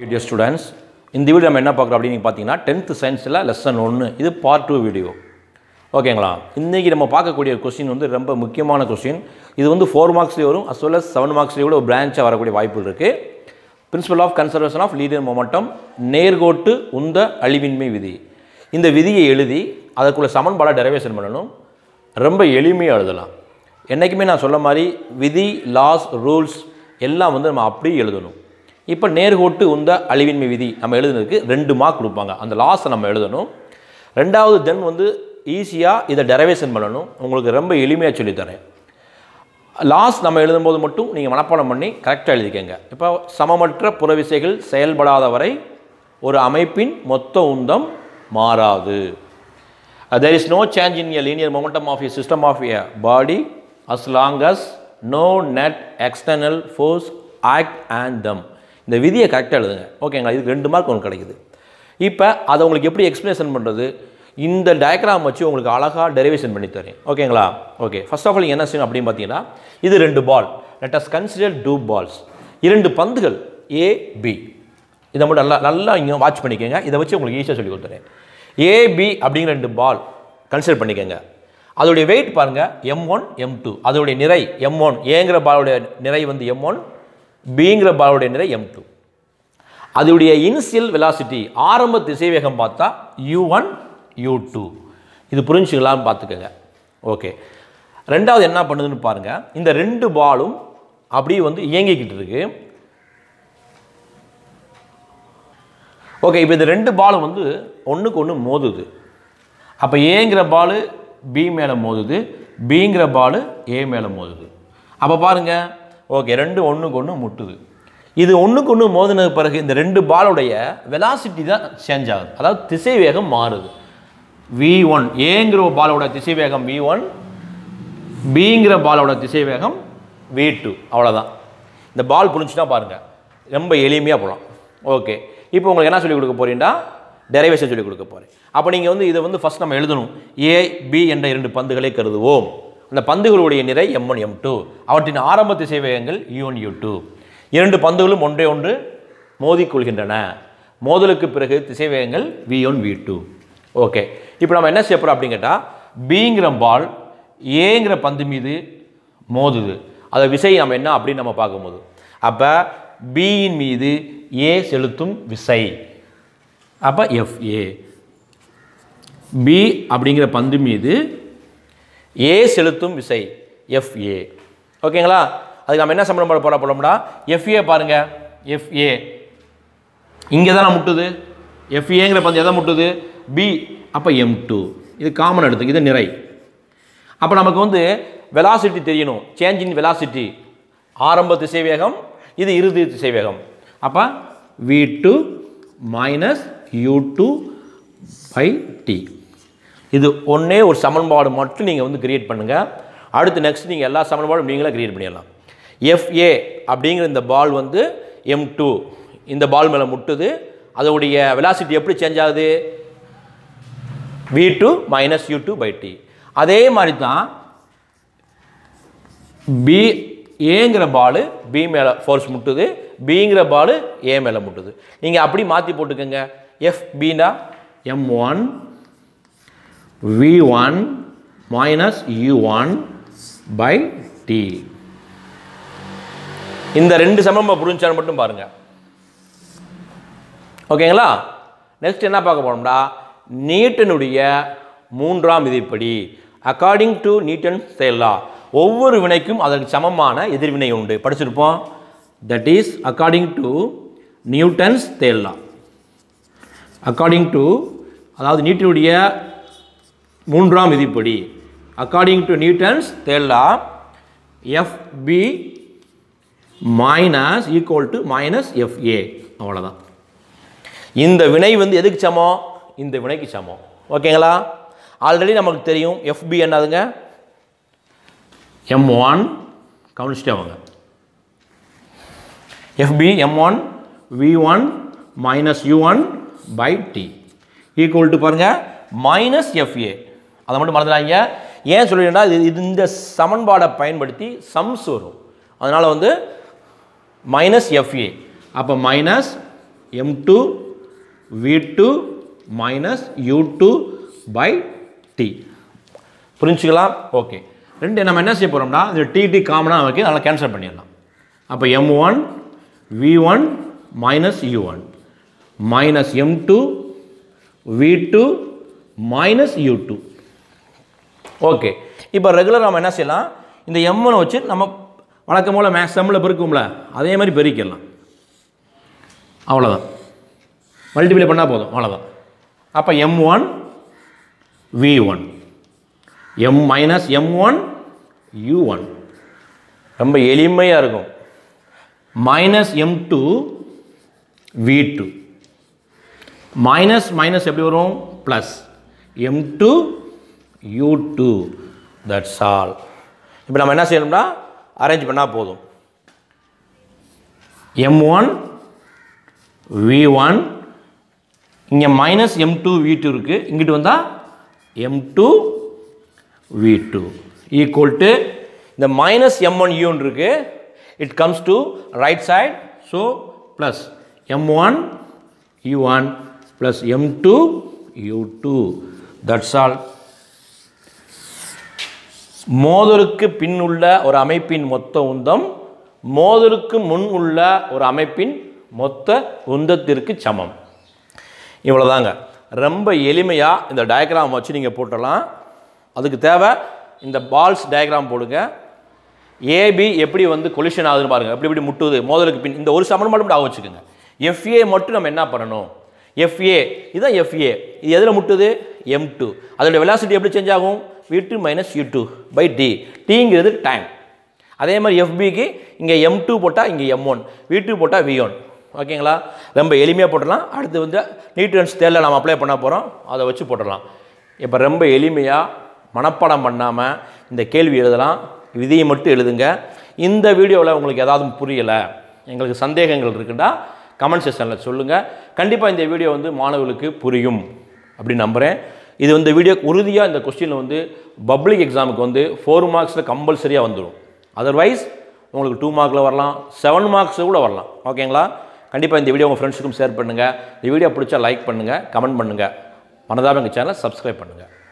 dear students இந்த video நம்ம என்ன பார்க்குறோம் அப்படின்னு பார்த்தீங்கன்னா டென்த்து சயின்ஸில் லெசன் ஒன்று இது பார்ட் டூ வீடியோ ஓகேங்களா இன்றைக்கி நம்ம பார்க்கக்கூடிய கொஸ்டின் வந்து ரொம்ப முக்கியமான கொஸ்டின் இது வந்து ஃபோர் மார்க்ஸ்லேயே வரும் அஸ் வெல் அஸ் செவன் மார்க்ஸ்லேயே கூட ஒரு பிரான்ச்சாக வரக்கூடிய வாய்ப்புகள் இருக்குது principle of conservation of linear momentum நேர்கோட்டு உந்த அழிவின்மை விதி இந்த விதியை எழுதி அதற்குள்ள சமன்பாடை டெரிவேஷன் பண்ணணும் ரொம்ப எளிமையாக எழுதலாம் என்றைக்குமே நான் சொல்ல மாதிரி விதி லாஸ் ரூல்ஸ் எல்லாம் வந்து நம்ம அப்படியே எழுதணும் இப்போ நேர்கோட்டு உந்த அழிவின்மை விதி நம்ம எழுதுனதுக்கு ரெண்டு மார்க் கொடுப்பாங்க அந்த லாஸை நம்ம எழுதணும் ரெண்டாவது தென் வந்து ஈஸியாக இதை டெரிவேஷன் பண்ணணும் உங்களுக்கு ரொம்ப எளிமையாக சொல்லித்தரேன் லாஸ் நம்ம எழுதும்போது மட்டும் நீங்கள் மனப்பாடம் பண்ணி கரெக்டாக எழுதிக்கங்க இப்போ சமமற்ற புறவிசைகள் செயல்படாத வரை ஒரு அமைப்பின் மொத்த உந்தம் மாறாது there is no change in a linear momentum of a system of a body as long as no net external force act and them இந்த விதியை கரெக்டாக எழுதுங்க ஓகேங்களா இதுக்கு ரெண்டு மார்க் உங்களுக்கு கிடைக்குது இப்போ அதை உங்களுக்கு எப்படி எக்ஸ்பிளேஷன் பண்ணுறது இந்த டயக்ராம் வச்சு உங்களுக்கு அழகாக டெரிவேஷன் பண்ணி தரேன் ஓகேங்களா ஓகே ஃபர்ஸ்ட் ஆஃப் ஆல் என்ன செய்யணும் அப்படின்னு பார்த்தீங்கன்னா இது ரெண்டு ball let us consider two balls இரண்டு பந்துகள் ஏ பி இதை மட்டும் நல்லா நல்லா இங்கே வாட்ச் பண்ணிக்கோங்க இதை வச்சு உங்களுக்கு ஈஸியாக சொல்லி கொடுத்துறேன் ஏபி அப்படிங்கிற ரெண்டு பால் கன்சிடர் பண்ணிக்கோங்க அதோடைய வெயிட் பாருங்கள் எம் ஒன் எம் டூ அதோடைய நிறை எம் ஒன் ஏங்கிற பாலுடைய நிறை வந்து எம் ஒன் பிங்கிற பாலுடைய நிறை எம் டூ அதோடைய இனிஷியல் வெலாசிட்டி ஆரம்ப திசைவேகம் பார்த்தா யூ ஒன் யூ டூ இது புரிஞ்சுக்கலாம்னு பார்த்துக்கோங்க ஓகே ரெண்டாவது என்ன பண்ணுதுன்னு பாருங்கள் இந்த ரெண்டு பாலும் அப்படியே வந்து இயங்கிக்கிட்டு இருக்கு ஓகே இப்போ இந்த ரெண்டு பாலும் வந்து ஒன்றுக்கு ஒன்று மோதுது அப்போ ஏங்கிற பால் பி மேலே மோதுது பிங்கிற பால் ஏ மேலே மோதுது அப்போ பாருங்கள் ஓகே ரெண்டு ஒன்றுக்கு ஒன்று முட்டுது இது ஒன்றுக்கு ஒன்று மோதினது பிறகு இந்த ரெண்டு பாலுடைய வெலாசிட்டி தான் சேஞ்ச் ஆகுது அதாவது திசை வேகம் மாறுது வி ஒன் ஏங்கிற பாலோட திசை வேகம் வி ஒன் பிங்கிற பாலோட திசை வேகம் வி டூ அவ்வளோதான் இந்த பால் புரிஞ்சுன்னா பாருங்கள் ரொம்ப எளிமையாக போகலாம் ஓகே இப்போ உங்களுக்கு என்ன சொல்லிக் கொடுக்க போறீங்கன்னா டெரைவேஷன் சொல்லிக் கொடுக்க போகிறேன் அப்போ நீங்கள் வந்து இதை வந்து ஃபஸ்ட் நம்ம எழுதணும் ஏ பி என்ற இரண்டு பந்துகளை கருதுவோம் அந்த பந்துகளுடைய நிறை எம் ஒன் எம் டூ அவற்றின் ஆரம்ப திசை வேகங்கள் யூ ஒன் யூ டூ இரண்டு பந்துகளும் ஒன்றை ஒன்று மோதிக்கொள்கின்றன மோதலுக்கு பிறகு திசை வேகங்கள் V one V two okay இப்போ நம்ம என்ன செய்ய போகிறோம் அப்படின்னு கேட்டால் பிங்கிற பால் ஏங்கிற பந்து மீது மோதுது அதை விசை நம்ம என்ன அப்படின்னு நம்ம பார்க்கும்போது அப்போ பியின் மீது ஏ செலுத்தும் விசை அப்போ எஃப்ஏ பி அப்படிங்கிற பந்து மீது ஏ செலுத்தும் விசை எஃப்ஏ ஓகேங்களா அதுக்கு நம்ம என்ன சம்பளம் போட போட போடோம்னா எஃப்ஏ பாருங்கள் எஃப்ஏ இங்கே தானே முட்டுது எஃப்ஏங்கிற பந்து எதை முட்டுது பி அப்போ எம் டூ இது காமன் எடுத்து இது நிறை அப்போ நமக்கு வந்து வெலாசிட்டி தெரியணும் சேஞ்ச் இன் வெலாசிட்டி ஆரம்ப திசைவேகம் இது இறுதி திசைவேகம் அப்போ V two minus U two by T இது ஒன்றே ஒரு சமன்பாடு மட்டும் நீங்கள் வந்து கிரியேட் பண்ணுங்கள் அடுத்து நெக்ஸ்ட் நீங்கள் எல்லா சமன்பாடும் நீங்களே கிரியேட் பண்ணிடலாம் எஃப்ஏ அப்படிங்கிற இந்த பால் வந்து எம் டூ இந்த பால் மேலே முட்டுது அதோடைய வெலாசிட்டி எப்படி சேஞ்ச் ஆகுது V two minus U two by T அதே மாதிரி தான் பி ஏங்கிற பால் பி மேலே ஃபோர்ஸ் முட்டுது பிங்கிற பால் ஏ மேலே முட்டுது நீங்கள் அப்படி மாற்றி போட்டுக்கோங்க எஃப் பின்னா M one V one minus U one by T இந்த ரெண்டு சமம் புரிஞ்சான்னு மட்டும் பாருங்கள் ஓகேங்களா நெக்ஸ்ட் என்ன பார்க்க போனோம்னா நியூட்டனுடைய மூன்றாம் விதிப்படி அக்கார்டிங் டு நியூட்டன் செயலா ஒவ்வொரு வினைக்கும் அதற்கு சமமான எதிர்வினை உண்டு படிச்சிருப்போம் that is according to Newton's third law according to அதாவது நியூட்டனுடைய மூன்றாம் விதிப்படி according to Newton's third law F B minus equal to minus F A அவ்வளோதான் இந்த வினை வந்து எதுக்கு சமம் இந்த வினைக்கு சமம் ஓகேங்களா ஆல்ரெடி நமக்கு தெரியும் எஃப்பி என்னதுங்க எம் ஒன் கவனிச்சுட்டே வாங்க F B M one V one minus U one by T equal to பாருங்கள் மைனஸ் எஃப்ஏ அதை மட்டும் மறந்துடாங்க ஏன் சொல்லிடுன்னா இது இது இந்த சமன்பாடை பயன்படுத்தி சம்ஸ் வரும் அதனால் வந்து மைனஸ் எஃப்ஏ அப்போ minus M two V two minus U two by T புரிஞ்சுக்கலாம் ஓகே ரெண்டு நம்ம என்ன செய்ய போகிறோம்னா இந்த டி டி காமனாக வைக்க நல்லா கேன்சல் பண்ணிடலாம் அப்போ M one V one minus U one minus M two V two minus U two okay இப்போ ரெகுலர் நம்ம என்ன செய்யலாம் இந்த எம்னை வச்சு நம்ம வழக்கம் போல் மேக்ஸ் செம்மில் பெருக்கும்ல அதே மாதிரி பெருக்கிடலாம் அவ்வளோதான் மல்டிப்ளை பண்ணால் போதும் அவ்வளோதான் அப்போ M one V one M minus M one U one ரொம்ப எளிமையாக இருக்கும் minus M two V two minus minus எப்படி வரும் plus M two U two that's all இப்போ நம்ம என்ன செய்யணும்னா அரேஞ்ச் பண்ணால் போதும் எம் ஒன் வி ஒன் இங்கே minus M two V two இருக்குது இங்கிட்டு வந்தால் M two V two equal to இந்த மைனஸ் எம் ஒன் யூன் இருக்கு it comes to right side so plus M one U one plus M two U two that's all மோதலுக்கு பின் உள்ள ஒரு அமைப்பின் மொத்த உந்தம் மோதலுக்கு முன் உள்ள ஒரு அமைப்பின் மொத்த உந்தத்திற்கு சமம் இவ்வளோதாங்க ரொம்ப எளிமையாக இந்த டயக்ராம் வச்சு நீங்கள் போட்டுடலாம் அதுக்கு தேவை இந்த பால்ஸ் டயக்ராம் போடுங்க ஏபி எப்படி வந்து கொலிஷன் ஆகுதுன்னு பாருங்கள் எப்படி எப்படி முட்டுது மோதலுக்கு பின் இந்த ஒரு சமன்பாடு மட்டும் ஆக வச்சுக்கோங்க எஃப்ஏ மட்டும் நம்ம என்ன பண்ணணும் எஃப்ஏ இதுதான் எஃப்ஏ இது எதில் முட்டுது எம் டூ அதோட வெலாசிட்டி எப்படி சேஞ்ச் ஆகும் V two minus U two by T டிங்கிறது டைம் அதே மாதிரி எஃபிக்கு இங்கே எம் டூ போட்டால் இங்கே எம் ஒன் வி டூ போட்டால் வி ஒன் ஓகேங்களா ரொம்ப எளிமையாக போட்டுடலாம் அடுத்து வந்து நியூட்ரன்ஸ் தேர்ல நம்ம அப்ளை பண்ண போகிறோம் அதை வச்சு போட்டுடலாம் இப்போ ரொம்ப எளிமையாக மனப்பாடம் பண்ணாமல் இந்த கேள்வி எழுதலாம் விதியை மட்டும் எழுதுங்க இந்த வீடியோவில் உங்களுக்கு ஏதாவது புரியலை எங்களுக்கு சந்தேகங்கள் இருக்குன்னா கமெண்ட் செக்ஷனில் சொல்லுங்கள் கண்டிப்பாக இந்த வீடியோ வந்து மாணவர்களுக்கு புரியும் அப்படின்னு நம்புகிறேன் இது இந்த வீடியோ உறுதியாக இந்த கொஸ்டினில் வந்து பப்ளிக் எக்ஸாமுக்கு வந்து ஃபோர் மார்க்ஸில் கம்பல்சரியாக வந்துடும் அதர்வைஸ் உங்களுக்கு டூ மார்க்கில் வரலாம் செவன் மார்க்ஸில் கூட வரலாம் ஓகேங்களா கண்டிப்பாக இந்த வீடியோ உங்கள் ஃப்ரெண்ட்ஸுக்கும் ஷேர் பண்ணுங்கள் இந்த வீடியோ பிடிச்சா லைக் பண்ணுங்கள் கமெண்ட் பண்ணுங்கள் மனதாப எங்கள் சேனலை சப்ஸ்கிரைப் பண்ணுங்கள்